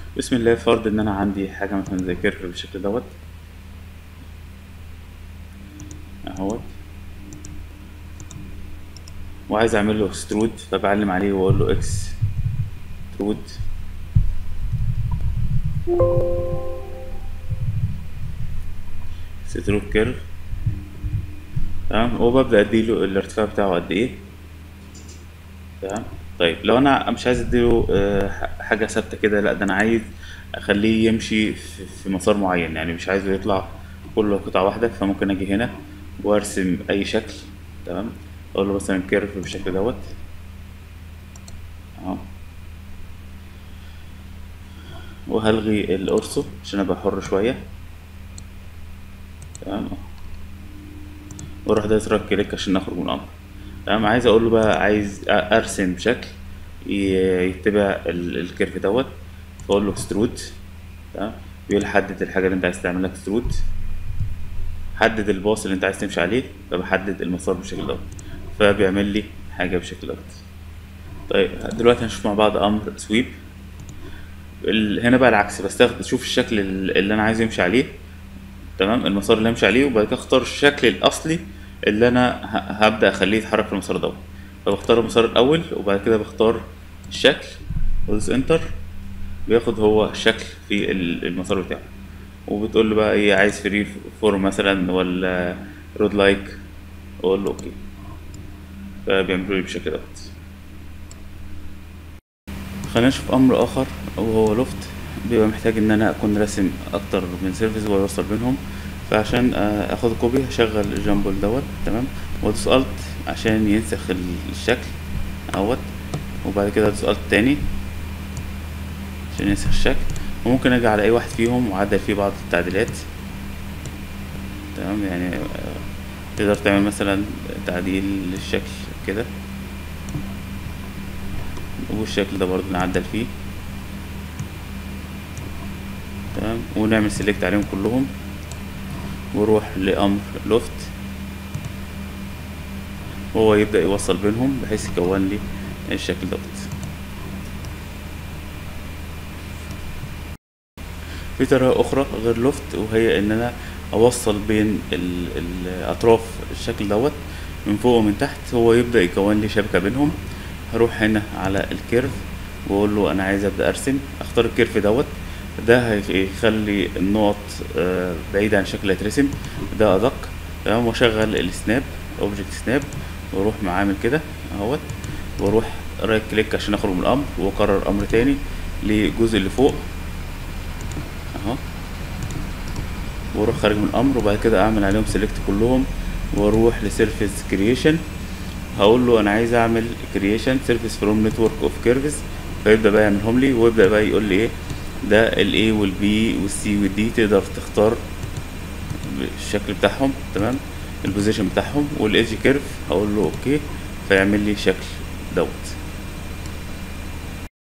بسم الله فرض ان انا عندي حاجه مثلا زي كيرف بالشكل دوت اهوت وعايز اعمل له اكسترود فبعلم عليه واقول له اكس ترود اكسترود كيرف تمام وببدا اديله الارتفاع بتاعه قد ايه تمام طيب لو انا مش عايز اديله آه، ح- حاجه ثابته كده لا ده انا عايز اخليه يمشي في في مسار معين يعني مش عايزه يطلع كله قطعه واحده فممكن اجي هنا وارسم اي شكل تمام اقول له مثلا كيرف بالشكل دوت اهو وهلغي الأرسو عشان ابقى حر شويه تمام أهو. واروح دايس رايت كليك عشان اخرج من الامر تمام عايز اقول له بقى عايز أ- ارسم بشكل ي- يتبع ال- الكيرف دوت فاقول له اكسترود تمام بيقول لي حدد الحاجه اللي انت عايز تعملها اكسترود حدد الباص اللي انت عايز تمشي عليه فبحدد المسار بالشكل دوت فبيعمل لي حاجه بالشكل دوت طيب دلوقتي هنشوف مع بعض امر سويب ال- هنا بقى العكس بستخدم شوف الشكل ال- اللي انا عايز يمشي عليه تمام المسار اللي همشي عليه وبعد كده اختار الشكل الاصلي اللي انا ه- هبدا اخليه يتحرك في المسار دوت فبختار المسار الاول وبعد كده بختار الشكل وادوس انتر بياخد هو الشكل في ال- المسار بتاعه وبتقول له بقى ايه عايز فري فور مثلا ولا رود لايك اقول له اوكي فبيعملوا لي بالشكل دوت خلينا نشوف امر اخر وهو لوفت بيبقى محتاج ان انا اكون راسم اكتر من سيرفيس واوصل بينهم فعشان آه، اخد كوبي هشغل الجامبل دوت تمام وادوس الت عشان ينسخ ال- الشكل اهوت وبعد كده ادوس الت تاني عشان ينسخ الشكل وممكن اجي على اي واحد فيهم واعدل فيه بعض التعديلات تمام يعني آه، تقدر تعمل مثلا تعديل للشكل كده والشكل ده برضه نعدل فيه تمام ونعمل سيلكت عليهم كلهم وروح لأمر لوفت وهو يبدأ يوصل بينهم بحيث يكون لي الشكل دوت في طريقة أخرى غير لوفت وهي إن أنا أوصل بين ال- الأطراف الشكل دوت من فوق ومن تحت هو يبدأ يكون لي شبكة بينهم هروح هنا على الكيرف واقول له انا عايز ابدا ارسم اختار الكيرف دوت ده هيخلي النقط آه، بعيدة عن الشكل اللي هيترسم ده ادق تمام واشغل السناب اوبجكت سناب واروح معامل كده اهوت واروح رايت كليك عشان اخرج من الامر واكرر امر تاني للجزء اللي فوق اهو واروح خارج من الامر وبعد كده اعمل عليهم سيلكت كلهم واروح لسيرفيس كرييشن هقول له انا عايز اعمل كرييشن سيرفيس فروم نتورك اوف كيرفز فيبدا بقى يعملهم لي ويبدا بقى يقول لي ايه ده الاي والبي والسي والدي تقدر تختار الشكل بتاعهم تمام البوزيشن بتاعهم والايدج كيرف هقول له اوكي فيعمل لي شكل دوت